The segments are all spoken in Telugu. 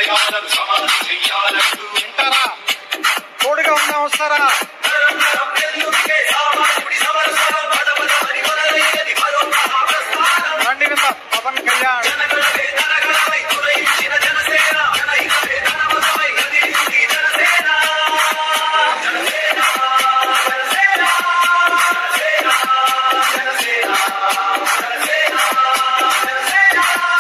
నిలయాలను సమాధి చెయ్యాలంటూ వింటారా తోడుగా ఉందా వస్తారా వెల్లుక్కే సామాన్యుడి సమరసరం పదపదమని మొదలయ్యది మరో మహాప్రస్థానం రండి విందా పవన్ కళ్యాణ్ జనగణమే జనగణమై తులయించిన జనసేన జనహితమే జనమతమై కదిలింది జనసేన జనసేన జనసేన జనసేన జనసేన జనసేన జనసేన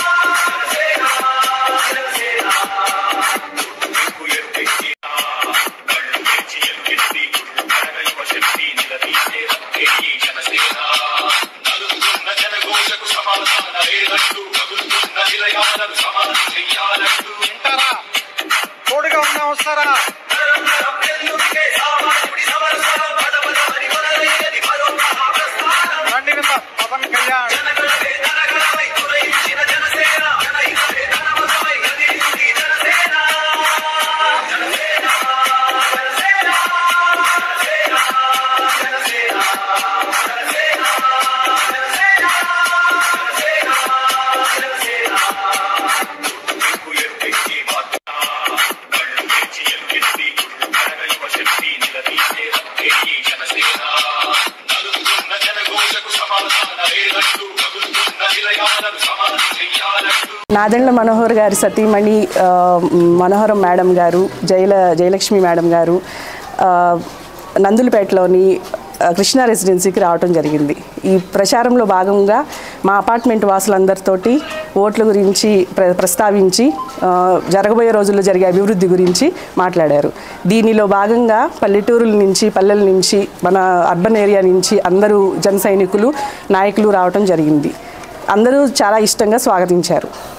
జనసేన నీకు ఎరుపెక్కి కళ్ళు తెచ్చి ఎలుగెత్తి జనగయువ శక్తి నిలదీసే రక్తేయి జనసేన నలుగుతున్న జనఘోషకు సమాధాన లేదంటూ కదులుతున్న నిలయాలను సమాధి చెయ్యాలంటూ వింటారా తోడుగా ఉందా వస్తారా వెల్లుక్కే సామాన్యుడి సమరసరం పదపదమని మొదలయ్యది మరో మహాప్రస్థానం రండి విందా పవన్ కళ్యాణ్ జనగణమే జనగణమై తులయించిన జనసేన జనహితమే జనమతమై కదిలింది జనసేన జనసేన జనసేన జనసేన జనసేన జనసేన జనసేన జనసేన నీకు ఎరుపెక్కి మాత్ర కళ్ళు తెచ్చి ఎలుగెత్తి జనగయువ శక్తి నిలదీసే రక్తేయి జనసేన నలుగుతున్న జనఘోషకు సమాధాన లేదంటూ కదులుతున్న నిలయాలను సమాధి చెయ్యాలంటూ నాదెండ్ల మనోహర్ గారి సతీమణి ఆ, మనోహరం మేడం గారు జయల జయలక్ష్మి మేడం గారు ఆ, నందులపేటలోని ఆ, కృష్ణా రెసిడెన్సీకి రావటం జరిగింది ఈ ప్రచారంలో భాగంగా మా అపార్ట్మెంట్ వాసులందరితోటి ఓట్ల గురించి ప్ర ప్రస్తావించి ఆ, జరగబోయే రోజుల్లో జరిగే అభివృద్ధి గురించి మాట్లాడారు దీనిలో భాగంగా పల్లెటూరుల నుంచి పల్లెల నుంచి మన అర్బన్ ఏరియా నుంచి అందరూ జన సైనికులు నాయకులు రావటం జరిగింది అందరూ చాలా ఇష్టంగా స్వాగతించారు